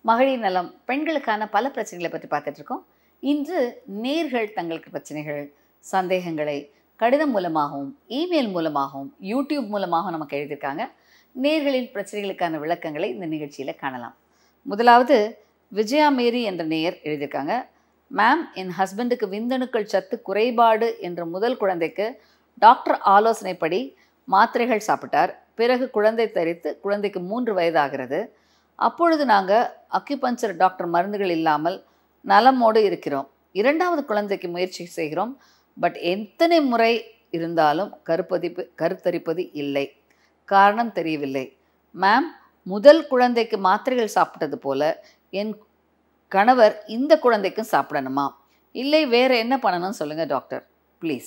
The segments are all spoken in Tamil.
மகளிர் நலம் பெண்களுக்கான பல பிரச்சனைகளை பற்றி பார்த்துட்டு இருக்கோம் இன்று நேர்கள் தங்களுக்கு பிரச்சனைகள் சந்தேகங்களை கடிதம் மூலமாகவும் இமெயில் மூலமாகவும் யூடியூப் மூலமாகவும் நமக்கு எழுதியிருக்காங்க நேர்களின் பிரச்சனைகளுக்கான விளக்கங்களை இந்த நிகழ்ச்சியில் காணலாம் முதலாவது விஜயா மேரி என்ற நேயர் எழுதியிருக்காங்க மேம் என் ஹஸ்பண்டுக்கு விந்தணுக்கள் சத்து குறைபாடு என்ற முதல் குழந்தைக்கு டாக்டர் ஆலோசனைப்படி மாத்திரைகள் சாப்பிட்டார் பிறகு குழந்தை தரித்து குழந்தைக்கு மூன்று வயதாகிறது அப்பொழுது நாங்கள் அக்யூபஞ்சர் டாக்டர் மருந்துகள் இல்லாமல் நலமோடு இருக்கிறோம் இரண்டாவது குழந்தைக்கு முயற்சி செய்கிறோம் பட் எத்தனை முறை இருந்தாலும் கருப்பதிப்பு கருத்தரிப்பது இல்லை காரணம் தெரியவில்லை மேம் முதல் குழந்தைக்கு மாத்திரைகள் சாப்பிட்டது போல என் கணவர் இந்த குழந்தைக்கும் சாப்பிடணுமா இல்லை வேறு என்ன பண்ணணும்னு சொல்லுங்கள் டாக்டர் ப்ளீஸ்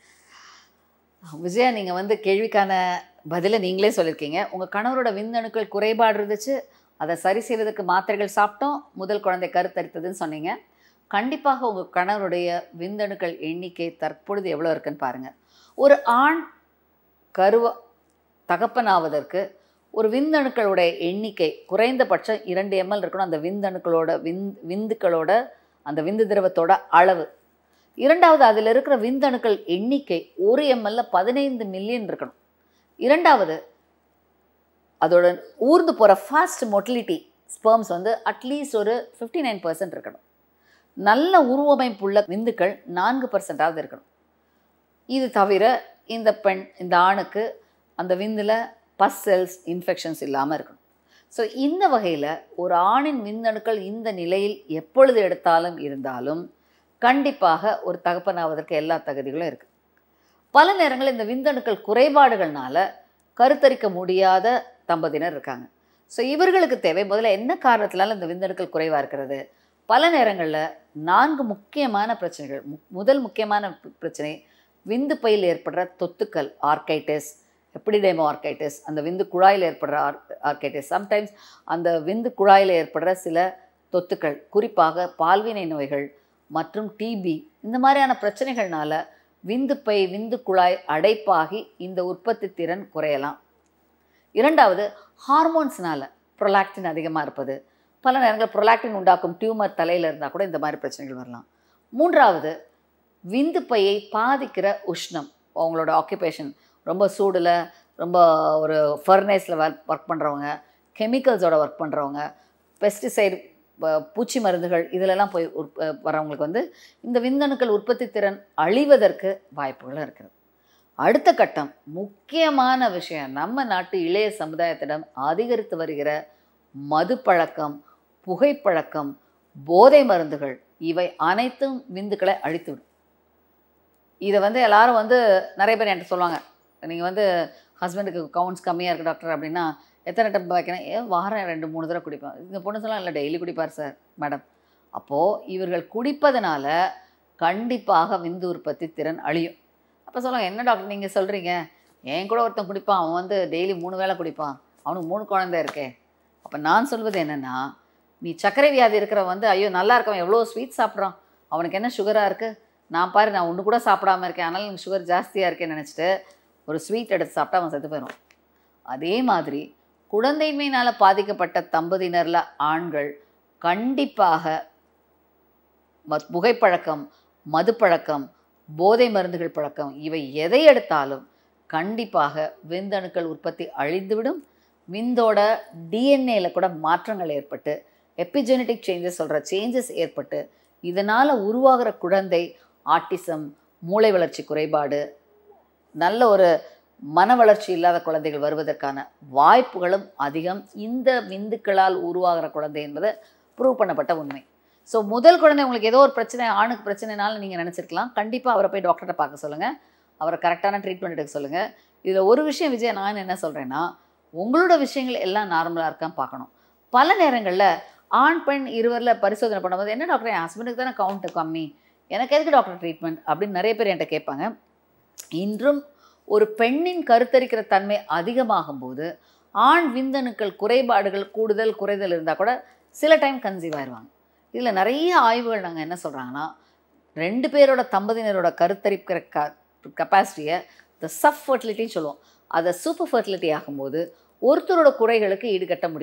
விஜயா நீங்கள் வந்து கேள்விக்கான பதிலை நீங்களே சொல்லியிருக்கீங்க உங்கள் கணவரோட விந்தணுக்கள் குறைபாடு இருந்துச்சு அதை சரி செய்வதற்கு மாத்திரைகள் சாப்பிட்டோம் முதல் குழந்தை கருத்தரித்ததுன்னு சொன்னீங்க கண்டிப்பாக உங்கள் கணவருடைய விந்தணுக்கள் எண்ணிக்கை தற்பொழுது எவ்வளோ இருக்குன்னு பாருங்கள் ஒரு ஆண் கருவ தகப்பனாவதற்கு ஒரு விந்தணுக்களுடைய எண்ணிக்கை குறைந்தபட்சம் இரண்டு எம்எல் இருக்கணும் அந்த விந்தணுக்களோட விந் விந்துக்களோட அந்த விந்து திரவத்தோட அளவு இரண்டாவது அதில் இருக்கிற விந்தணுக்கள் எண்ணிக்கை ஒரு எம்எல்ல பதினைந்து மில்லியன் இருக்கணும் இரண்டாவது அதோட ஊர்ந்து போகிற ஃபாஸ்ட் மொட்டிலிட்டி ஸ்பெர்ம்ஸ் வந்து அட்லீஸ்ட் ஒரு ஃபிஃப்டி நைன் பர்சன்ட் இருக்கணும் நல்ல உருவமைப்புள்ள விந்துக்கள் நான்கு பர்சன்டாவது இருக்கணும் இது தவிர இந்த பெண் இந்த ஆணுக்கு அந்த விந்தில் பஸ் செல்ஸ் இன்ஃபெக்ஷன்ஸ் இல்லாமல் இருக்கணும் ஸோ இந்த வகையில் ஒரு ஆணின் விந்தணுக்கள் இந்த நிலையில் எப்பொழுது எடுத்தாலும் இருந்தாலும் கண்டிப்பாக ஒரு தகப்பனாவதற்கு எல்லா தகுதிகளும் இருக்குது பல நேரங்களில் இந்த விந்தணுக்கள் குறைபாடுகள்னால கருத்தரிக்க முடியாத தம்பதியினர் இருக்காங்க ஸோ இவர்களுக்கு தேவை முதல்ல என்ன காரணத்தினால இந்த விந்தணுக்கள் குறைவாக இருக்கிறது பல நேரங்களில் நான்கு முக்கியமான பிரச்சனைகள் மு- முதல் முக்கியமான பி- பிரச்சனை விந்து பையில் ஏற்படுற தொத்துக்கள் ஆர்கைட்டிஸ் எப்பிடிடைமோ ஆர்கைட்டிஸ் அந்த விந்து குழாயில் ஏற்படுற ஆர் ஆர்கைட்டிஸ் சம்டைம்ஸ் அந்த விந்து குழாயில் ஏற்படுற சில தொத்துக்கள் குறிப்பாக பால்வினை நோய்கள் மற்றும் டிபி இந்த மாதிரியான பிரச்சனைகள்னால விந்துப்பை விந்து குழாய் அடைப்பாகி இந்த உற்பத்தி திறன் குறையலாம் இரண்டாவது ஹார்மோன்ஸ்னால ப்ரொலாக்டின் அதிகமாக இருப்பது பல நேரங்களில் ப்ரொலாக்டின் உண்டாக்கும் டியூமர் தலையில் இருந்தால் கூட இந்த மாதிரி பிரச்சனைகள் வரலாம் மூன்றாவது விந்துப்பையை பாதிக்கிற உஷ்ணம் அவங்களோட ஆக்குபேஷன் ரொம்ப சூடில் ரொம்ப ஒரு ஃபர்னேஸில் ஒர்க் ஒர்க் பண்ணுறவங்க கெமிக்கல்ஸோட ஒர்க் பண்ணுறவங்க பெஸ்டிசைடு பூச்சி மருந்துகள் இதிலெல்லாம் போய் உற்ப வரவங்களுக்கு வந்து இந்த விந்தணுக்கள் உற்பத்தி திறன் அழிவதற்கு வாய்ப்புகள் இருக்கிறது அடுத்த கட்டம் முக்கியமான விஷயம் நம்ம நாட்டு இளைய சமுதாயத்திடம் அதிகரித்து வருகிற மது பழக்கம் புகைப்பழக்கம் போதை மருந்துகள் இவை அனைத்தும் விந்துக்களை அழித்துவிடும் இதை வந்து எல்லாரும் வந்து நிறைய பேர் என்கிட்ட சொல்லுவாங்க நீங்கள் வந்து ஹஸ்பண்டுக்கு கவுண்ட்ஸ் கம்மியாக இருக்குது டாக்டர் அப்படின்னா எத்தனை டைம் வைக்கணும் ஏன் வாரம் ரெண்டு மூணு தடவை குடிப்பேன் இந்த பொண்ணு சொல்லலாம் இல்லை டெய்லி குடிப்பார் சார் மேடம் அப்போது இவர்கள் குடிப்பதனால கண்டிப்பாக விந்து உற்பத்தி திறன் அழியும் அப்போ சொல்லுவாங்க என்ன டாக்டர் நீங்கள் சொல்கிறீங்க என் கூட ஒருத்தன் குடிப்பான் அவன் வந்து டெய்லி மூணு வேளை குடிப்பான் அவனுக்கு மூணு குழந்தை இருக்கே அப்போ நான் சொல்வது என்னென்னா நீ சர்க்கரை வியாதி இருக்கிற வந்து ஐயோ நல்லா இருக்கவன் எவ்வளோ ஸ்வீட் சாப்பிட்றான் அவனுக்கு என்ன சுகராக இருக்குது நான் பாரு நான் ஒன்று கூட சாப்பிடாம இருக்கேன் அதனால் எனக்கு சுகர் ஜாஸ்தியாக இருக்கேன்னு நினச்சிட்டு ஒரு ஸ்வீட் எடுத்து சாப்பிட்டா அவன் செத்து போயிடும் அதே மாதிரி குழந்தைமையினால் பாதிக்கப்பட்ட தம்பதியினரில் ஆண்கள் கண்டிப்பாக ம புகைப்பழக்கம் மதுப்பழக்கம் போதை மருந்துகள் பழக்கம் இவை எதை எடுத்தாலும் கண்டிப்பாக விந்தணுக்கள் உற்பத்தி அழிந்துவிடும் விந்தோட டிஎன்ஏல கூட மாற்றங்கள் ஏற்பட்டு எபிஜெனட்டிக் சேஞ்சஸ் சொல்கிற சேஞ்சஸ் ஏற்பட்டு இதனால் உருவாகிற குழந்தை ஆட்டிசம் மூளை வளர்ச்சி குறைபாடு நல்ல ஒரு மன வளர்ச்சி இல்லாத குழந்தைகள் வருவதற்கான வாய்ப்புகளும் அதிகம் இந்த விந்துக்களால் உருவாகிற குழந்தை என்பது ப்ரூவ் பண்ணப்பட்ட உண்மை ஸோ முதல் குழந்தை உங்களுக்கு ஏதோ ஒரு பிரச்சனை ஆணுக்கு பிரச்சனைனாலும் நீங்கள் நினச்சிருக்கலாம் கண்டிப்பாக அவரை போய் டாக்டர்கிட்ட பார்க்க சொல்லுங்கள் அவரை கரெக்டான ட்ரீட்மெண்ட் எடுக்க சொல்லுங்கள் இதில் ஒரு விஷயம் விஜய் நான் என்ன சொல்கிறேன்னா உங்களோட விஷயங்கள் எல்லாம் நார்மலாக இருக்கான்னு பார்க்கணும் பல நேரங்களில் ஆண் பெண் இருவரில் பரிசோதனை பண்ணும்போது என்ன டாக்டர் என் ஹஸ்பண்டுக்கு தானே கவுண்ட்டு கம்மி எனக்கு எதுக்கு டாக்டர் ட்ரீட்மெண்ட் அப்படின்னு நிறைய பேர் என்கிட்ட கேட்பாங்க இன்றும் ஒரு பெண்ணின் கருத்தரிக்கிற தன்மை அதிகமாகும் போது ஆண் விந்தணுக்கள் குறைபாடுகள் கூடுதல் குறைதல் இருந்தால் கூட சில டைம் கன்சீவ் ஆயிடுவாங்க இதில் நிறைய ஆய்வுகள் நாங்கள் என்ன சொல்கிறாங்கன்னா ரெண்டு பேரோட தம்பதியினரோட கருத்தரிக்கிற க கெப்பாசிட்டியை த சப் ஃபர்டிலிட்டின்னு சொல்லுவோம் அதை சூப்பர் ஃபர்டிலிட்டி ஆகும்போது ஒருத்தரோட குறைகளுக்கு ஈடுகட்ட முடியும்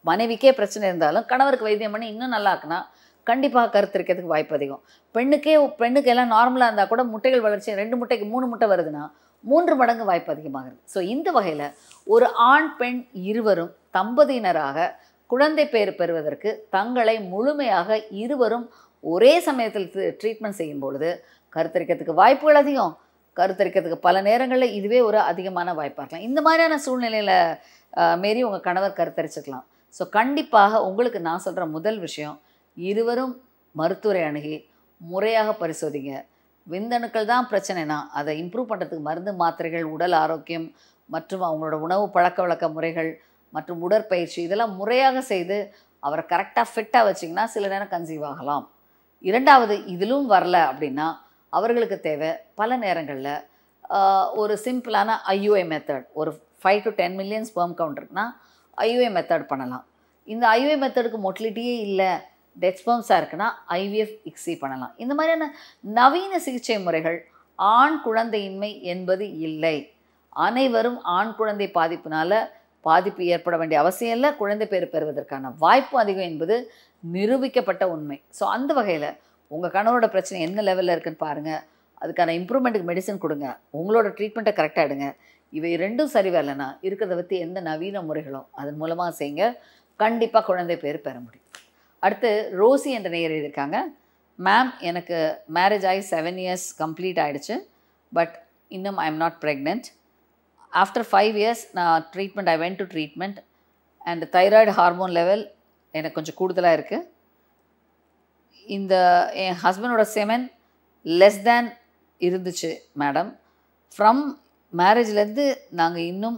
மனைவிக்கே பிரச்சனை இருந்தாலும் கணவருக்கு வைத்தியம் பண்ணி இன்னும் நல்லா ஆக்குனா கண்டிப்பாக கருத்தரிக்கிறதுக்கு வாய்ப்பு அதிகம் பெண்ணுக்கே பெண்ணுக்கு எல்லாம் நார்மலாக இருந்தால் கூட முட்டைகள் வளர்ச்சி ரெண்டு முட்டைக்கு மூணு முட்டை வருதுன்னா மூன்று மடங்கு வாய்ப்பு அதிகமாகுது ஸோ இந்த வகையில் ஒரு ஆண் பெண் இருவரும் தம்பதியினராக குழந்தை பேர் பெறுவதற்கு தங்களை முழுமையாக இருவரும் ஒரே சமயத்தில் ட்ரீட்மெண்ட் செய்யும் பொழுது கருத்தரிக்கிறதுக்கு வாய்ப்புகள் அதிகம் கருத்தரிக்கிறதுக்கு பல நேரங்களில் இதுவே ஒரு அதிகமான வாய்ப்பாக இருக்கலாம் இந்த மாதிரியான சூழ்நிலையில் மாரி உங்கள் கணவர் கருத்தரிச்சுக்கலாம் ஸோ கண்டிப்பாக உங்களுக்கு நான் சொல்கிற முதல் விஷயம் இருவரும் மருத்துவரை அணுகி முறையாக பரிசோதிங்க விந்தணுக்கள் தான் பிரச்சனைனா அதை இம்ப்ரூவ் பண்ணுறதுக்கு மருந்து மாத்திரைகள் உடல் ஆரோக்கியம் மற்றும் அவங்களோட உணவு பழக்க வழக்க முறைகள் மற்றும் உடற்பயிற்சி இதெல்லாம் முறையாக செய்து அவரை கரெக்டாக ஃபிட்டாக வச்சிங்கன்னா சில நேரம் கன்சீவ் ஆகலாம் இரண்டாவது இதிலும் வரல அப்படின்னா அவர்களுக்கு தேவை பல நேரங்களில் ஒரு சிம்பிளான ஐயூஐ மெத்தட் ஒரு five to ten million sperm count இருக்குன்னா ஐயூஐ மெத்தட் பண்ணலாம் இந்த ஐயூஐ மெத்தடுக்கு மொட்டிலிட்டியே இல்லை டெத் ஸ்பெர்ம்ஸாக இருக்குன்னா ஐவிஎஃப் இக்ஸி பண்ணலாம் இந்த மாதிரியான நவீன சிகிச்சை முறைகள் ஆண் குழந்தையின்மை என்பது இல்லை அனைவரும் ஆண் குழந்தை பாதிப்பினால் பாதிப்பு ஏற்பட வேண்டிய அவசியம் இல்லை குழந்தை பேர் பெறுவதற்கான வாய்ப்பு அதிகம் என்பது நிரூபிக்கப்பட்ட உண்மை ஸோ அந்த வகையில் உங்கள் கணவரோட பிரச்சனை என்ன லெவலில் இருக்குன்னு பாருங்கள் அதுக்கான இம்ப்ரூவ்மெண்ட்டுக்கு மெடிசன் கொடுங்க உங்களோட ட்ரீட்மெண்ட்டை கரெக்டாக எடுங்க இவை ரெண்டும் சரி வரலைன்னா இருக்கிறத பற்றி எந்த நவீன முறைகளோ அதன் மூலமாக செய்யுங்க கண்டிப்பாக குழந்தை பேர் பெற முடியும் அடுத்து ரோசி என்ற நேயர் எழுதியிருக்காங்க மேம் எனக்கு மேரேஜ் ஆகி செவன் இயர்ஸ் கம்ப்ளீட் ஆகிடுச்சு பட் இன்னும் I am not pregnant after five years நான் treatment I went to treatment and thyroid hormone level எனக்கு கொஞ்சம் கூடுதலாக இருக்குது இந்த என் ஹஸ்பண்டோட செமன் லெஸ் தேன் இருந்துச்சு மேடம் ஃப்ரம் மேரேஜ்லேருந்து நாங்கள் இன்னும்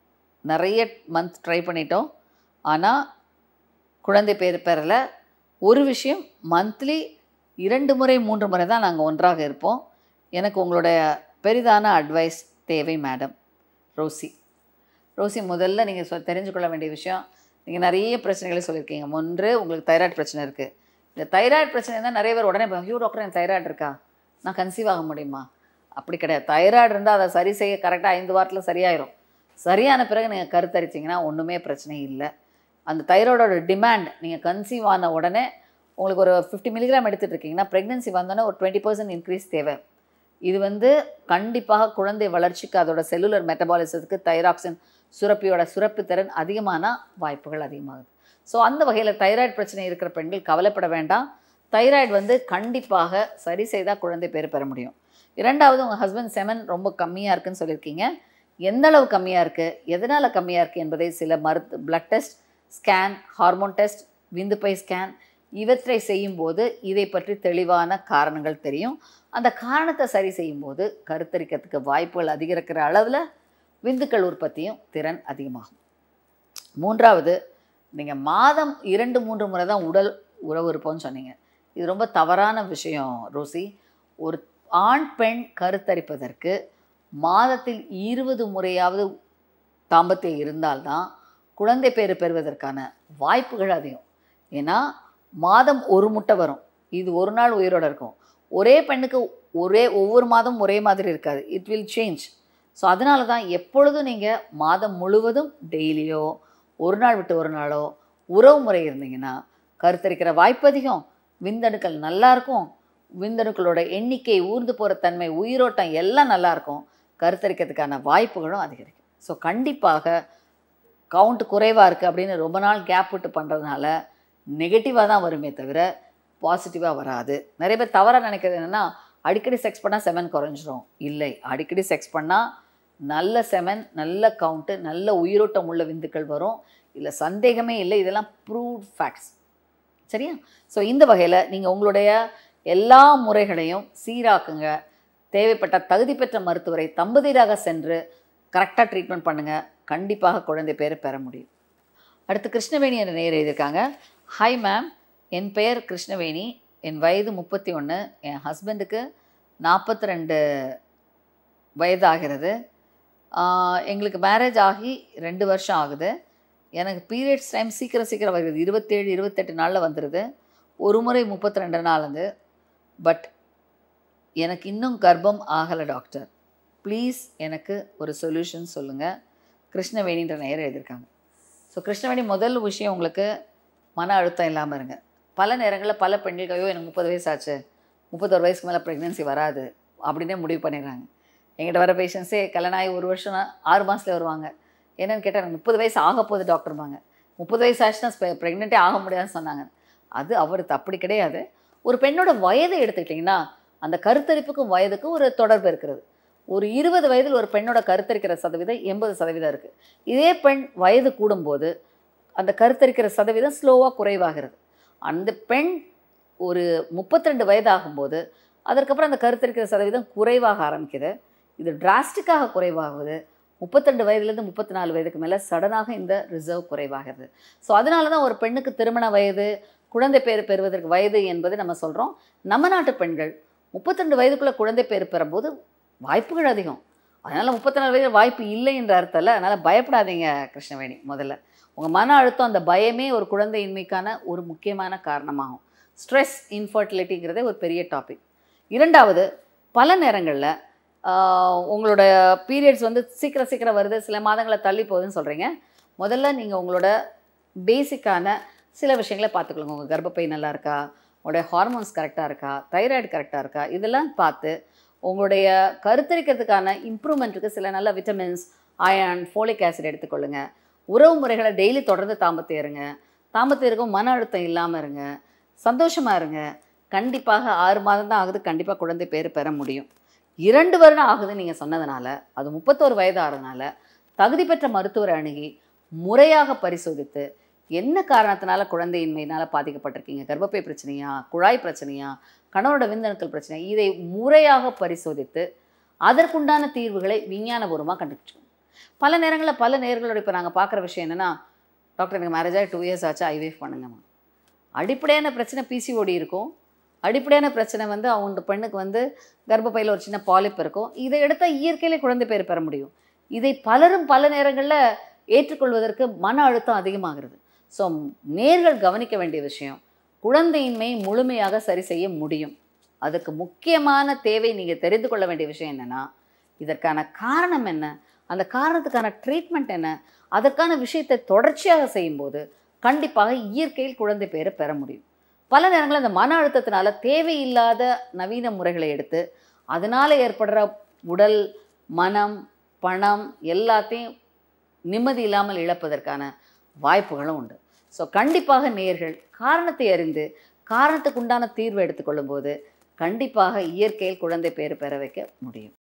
நிறைய மந்த் ட்ரை பண்ணிட்டோம் ஆனால் குழந்தை பேர் பெறலை ஒரு விஷயம் மந்த்லி இரண்டு முறை மூன்று முறை தான் நாங்கள் ஒன்றாக இருப்போம் எனக்கு உங்களுடைய பெரிதான அட்வைஸ் தேவை மேடம் ரோசி ரோசி முதல்ல நீங்கள் சொ தெரிஞ்சுக்கொள்ள வேண்டிய விஷயம் நீங்கள் நிறைய பிரச்சனைகளை சொல்லியிருக்கீங்க ஒன்று உங்களுக்கு தைராய்டு பிரச்சனை இருக்குது இந்த தைராய்டு பிரச்சனை தான் நிறைய பேர் உடனே ஐயோ டாக்டர் எனக்கு தைராய்டு இருக்கா நான் கன்சீவ் ஆக முடியுமா அப்படி கிடையாது தைராய்டு இருந்தால் அதை சரி செய்ய கரெக்டாக ஐந்து வாரத்தில் சரியாயிரும் சரியான பிறகு நீங்கள் கருத்தரிச்சிங்கன்னா ஒன்றுமே பிரச்சனை இல்லை அந்த தைராய்டோட டிமாண்ட் நீங்கள் கன்சீவ் ஆன உடனே உங்களுக்கு ஒரு ஃபிஃப்டி மில்லிகிராம் எடுத்துகிட்டு இருக்கீங்கன்னா ப்ரெக்னென்சி வந்தோடனே ஒரு டுவெண்ட்டி பர்சன்ட் இன்க்ரீஸ் தேவை இது வந்து கண்டிப்பாக குழந்தை வளர்ச்சிக்கு அதோட செல்லுலர் மெட்டபாலிசத்துக்கு தைராக்சின் சுரப்பியோட சுரப்பு திறன் அதிகமான வாய்ப்புகள் அதிகமாகுது ஸோ அந்த வகையில் தைராய்டு பிரச்சனை இருக்கிற பெண்கள் கவலைப்பட வேண்டாம் தைராய்டு வந்து கண்டிப்பாக சரி செய்தால் குழந்தை பேர் பெற முடியும் இரண்டாவது உங்கள் ஹஸ்பண்ட் செமன் ரொம்ப கம்மியாக இருக்குன்னு சொல்லியிருக்கீங்க எந்த அளவு கம்மியாக இருக்குது எதனால் கம்மியாக இருக்குது என்பதை சில மருத்து blood test scan hormone test விந்துப்பை ஸ்கேன் இவற்றை செய்யும்போது இதை பற்றி தெளிவான காரணங்கள் தெரியும் அந்த காரணத்தை சரி செய்யும்போது கருத்தரிக்கிறதுக்கு வாய்ப்புகள் அதிகரிக்கிற அளவில் விந்துக்கள் உற்பத்தியும் திறன் அதிகமாகும் மூன்றாவது நீங்கள் மாதம் இரண்டு மூன்று முறை தான் உடல் உறவு இருப்போம்னு சொன்னீங்க இது ரொம்ப தவறான விஷயம் ரோசி ஒரு ஆண் பெண் கருத்தரிப்பதற்கு மாதத்தில் இருபது முறையாவது தாம்பத்தியம் இருந்தால்தான் குழந்தை பேறு பெறுவதற்கான வாய்ப்புகள் அதிகம் ஏன்னா மாதம் ஒரு முட்டை வரும் இது ஒரு நாள் உயிரோட இருக்கும் ஒரே பெண்ணுக்கு ஒரே ஒவ்வொரு மாதம் ஒரே மாதிரி இருக்காது இட் வில் சேஞ்ச் ஸோ அதனால தான் எப்பொழுதும் நீங்கள் மாதம் முழுவதும் டெய்லியோ ஒரு நாள் விட்டு ஒரு நாளோ உறவு முறை இருந்தீங்கன்னா கருத்தரிக்கிற வாய்ப்பு அதிகம் விந்தணுக்கள் நல்லா இருக்கும் விந்தணுக்களோட எண்ணிக்கை ஊர்ந்து போகிற தன்மை உயிரோட்டம் எல்லாம் நல்லா இருக்கும் கருத்தரிக்கிறதுக்கான வாய்ப்புகளும் அதிகரிக்கும் ஸோ கண்டிப்பாக கவுண்ட் குறைவாக இருக்குது அப்படின்னு ரொம்ப நாள் கேப் விட்டு பண்ணுறதுனால நெகட்டிவாக தான் வருமே தவிர பாசிட்டிவாக வராது நிறைய பேர் தவறாக நினைக்கிறது என்னென்னா அடிக்கடி செக்ஸ் பண்ணால் செமன் குறைஞ்சிரும் இல்லை அடிக்கடி செக்ஸ் பண்ணால் நல்ல செமன் நல்ல கவுண்ட்டு நல்ல உயிரோட்டம் உள்ள விந்துக்கள் வரும் இல்லை சந்தேகமே இல்லை இதெல்லாம் ப்ரூவ்ட் ஃபேக்ட்ஸ் சரியா ஸோ இந்த வகையில் நீங்கள் உங்களுடைய எல்லா முறைகளையும் சீராக்குங்க தேவைப்பட்ட தகுதி பெற்ற மருத்துவரை தம்பதியராக சென்று கரெக்டாக ட்ரீட்மெண்ட் பண்ணுங்கள் கண்டிப்பாக குழந்தை பேரை பெற முடியும் அடுத்து கிருஷ்ணவேணி என்ற நேர் எழுதியிருக்காங்க ஹாய் மேம் என் பெயர் கிருஷ்ணவேணி என் வயது முப்பத்தி ஒன்று என் ஹஸ்பண்டுக்கு நாற்பத்தி ரெண்டு வயதாகிறது ஆஹ் எங்களுக்கு மேரேஜ் ஆகி ரெண்டு வருஷம் ஆகுது எனக்கு பீரியட்ஸ் டைம் சீக்கிரம் சீக்கிரம் வருது இருபத்தேழு இருபத்தெட்டு நாளில் வந்துடுது ஒரு முறை முப்பத்தி ரெண்டு நாள் வந்து பட் எனக்கு இன்னும் கர்ப்பம் ஆகலை டாக்டர் ப்ளீஸ் எனக்கு ஒரு சொல்யூஷன் சொல்லுங்கள் கிருஷ்ணவேணின்ற நேரம் எழுதியிருக்காங்க ஸோ கிருஷ்ணவேணி முதல் விஷயம் உங்களுக்கு மன அழுத்தம் இல்லாமல் இருங்க பல நேரங்களில் பல பெண்களுக்கு ஐயோ எனக்கு முப்பது வயசு ஆச்சு முப்பத்தொரு வயசுக்கு மேலே ப்ரெக்னென்சி வராது அப்படின்னே முடிவு பண்ணிடுறாங்க எங்கிட்ட வர பேஷண்ட்ஸே கல்யாணம் ஆகி ஒரு வருஷம் ஆறு மாதத்துல வருவாங்க என்னன்னு கேட்டால் எனக்கு முப்பது வயசு ஆக போகுது டாக்டர்பாங்க முப்பது வயசு ஆச்சுன்னா ப்ரெக்னெண்ட்டே ஆக முடியாதுன்னு சொன்னாங்க அது அவருக்கு அப்படி கிடையாது ஒரு பெண்ணோட வயதை எடுத்துக்கிட்டிங்கன்னா அந்த கருத்தரிப்புக்கும் வயதுக்கும் ஒரு தொடர்பு இருக்கிறது ஒரு இருபது வயதில் ஒரு பெண்ணோட கருத்தரிக்கிற சதவீதம் எண்பது சதவீதம் இருக்குது இதே பெண் வயது கூடும்போது அந்த கருத்தரிக்கிற சதவீதம் ஸ்லோவாக குறைவாகிறது அந்த பெண் ஒரு முப்பத்திரெண்டு வயது ஆகும்போது அதற்கப்புறம் அந்த கருத்தரிக்கிற சதவீதம் குறைவாக ஆரம்பிக்குது இது டிராஸ்டிக்காக குறைவாகுது முப்பத்திரெண்டு வயதுலேருந்து முப்பத்தி நாலு வயதுக்கு மேலே சடனாக இந்த ரிசர்வ் குறைவாகிறது ஸோ அதனால தான் ஒரு பெண்ணுக்கு திருமண வயது குழந்தை பேர் பெறுவதற்கு வயது என்பது நம்ம சொல்கிறோம் நம்ம நாட்டு பெண்கள் முப்பத்திரெண்டு வயதுக்குள்ளே குழந்தை பேர் பெறும்போது வாய்ப்புகள் அதிகம் அதனால் முப்பத்தி நாலு வயது வாய்ப்பு இல்லை என்ற அர்த்தம் இல்லை அதனால் பயப்படாதீங்க கிருஷ்ணவேணி முதல்ல உங்கள் மன அழுத்தம் அந்த பயமே ஒரு குழந்தையின்மைக்கான ஒரு முக்கியமான காரணமாகும் ஸ்ட்ரெஸ் இன்ஃபர்டிலிட்டிங்கிறதே ஒரு பெரிய டாபிக் இரண்டாவது பல நேரங்களில் உங்களோட பீரியட்ஸ் வந்து சீக்கிரம் சீக்கிரம் வருது சில மாதங்களை தள்ளி போகுதுன்னு சொல்கிறீங்க முதல்ல நீங்கள் உங்களோட பேசிக்கான சில விஷயங்களை பார்த்துக்கொள்ளுங்க உங்கள் கர்ப்பப்பை நல்லா இருக்கா உங்களுடைய ஹார்மோன்ஸ் கரெக்டாக இருக்கா தைராய்டு கரெக்டாக இருக்கா இதெல்லாம் பார்த்து உங்களுடைய கருத்தரிக்கிறதுக்கான இம்ப்ரூவ்மெண்ட்டுக்கு சில நல்ல விட்டமின்ஸ் அயர்ன் ஃபோலிக் ஆசிட் எடுத்துக்கொள்ளுங்க உறவு முறைகளை டெய்லி தொடர்ந்து தாம்பத்தியம் இருங்க தாம்பத்தியம் இருக்கும் மன அழுத்தம் இல்லாமல் இருங்க சந்தோஷமாக இருங்க கண்டிப்பாக ஆறு மாதம் தான் ஆகுது கண்டிப்பாக குழந்தை பேர் பெற முடியும் இரண்டு வருடம் ஆகுதுன்னு நீங்கள் சொன்னதுனால அது முப்பத்தோரு வயது ஆகிறதுனால தகுதி பெற்ற மருத்துவரை அணுகி முறையாக பரிசோதித்து என்ன காரணத்தினால குழந்தையின்மையினால் பாதிக்கப்பட்டிருக்கீங்க கர்ப்பப்பை பிரச்சனையா குழாய் பிரச்சனையா கணவரோட விந்தணுக்கள் பிரச்சனை இதை முறையாக பரிசோதித்து அதற்குண்டான தீர்வுகளை விஞ்ஞானபூர்வமாக கண்டுபிடிச்சோம் பல நேரங்களில் பல நேர்களோட இப்போ நாங்கள் பார்க்குற விஷயம் என்னென்னா டாக்டர் எனக்கு மேரேஜ் ஆகி டூ இயர்ஸ் ஆச்சு ஐவேஃப் பண்ணுங்கம்மா அடிப்படையான பிரச்சனை பிசிஓடி இருக்கும் அடிப்படையான பிரச்சனை வந்து அவங்க பெண்ணுக்கு வந்து கர்ப்பப்பையில் ஒரு சின்ன பாலிப் இருக்கும் இதை எடுத்தால் இயற்கையிலே குழந்தை பேர் பெற முடியும் இதை பலரும் பல நேரங்களில் ஏற்றுக்கொள்வதற்கு மன அழுத்தம் அதிகமாகிறது ஸோ நேர்கள் கவனிக்க வேண்டிய விஷயம் குழந்தையின்மை முழுமையாக சரி செய்ய முடியும் அதுக்கு முக்கியமான தேவை நீங்கள் தெரிந்து கொள்ள வேண்டிய விஷயம் என்னென்னா இதற்கான காரணம் என்ன அந்த காரணத்துக்கான ட்ரீட்மெண்ட் என்ன அதற்கான விஷயத்தை தொடர்ச்சியாக செய்யும்போது கண்டிப்பாக இயற்கையில் குழந்தை பேரை பெற முடியும் பல நேரங்களில் அந்த மன அழுத்தத்தினால தேவையில்லாத நவீன முறைகளை எடுத்து அதனால் ஏற்படுற உடல் மனம் பணம் எல்லாத்தையும் நிம்மதி இல்லாமல் இழப்பதற்கான வாய்ப்புகளும் உண்டு ஸோ கண்டிப்பாக நேர்கள் காரணத்தை அறிந்து காரணத்துக்கு உண்டான தீர்வு எடுத்துக்கொள்ளும்போது கண்டிப்பாக இயற்கையில் குழந்தை பேர் பெற வைக்க முடியும்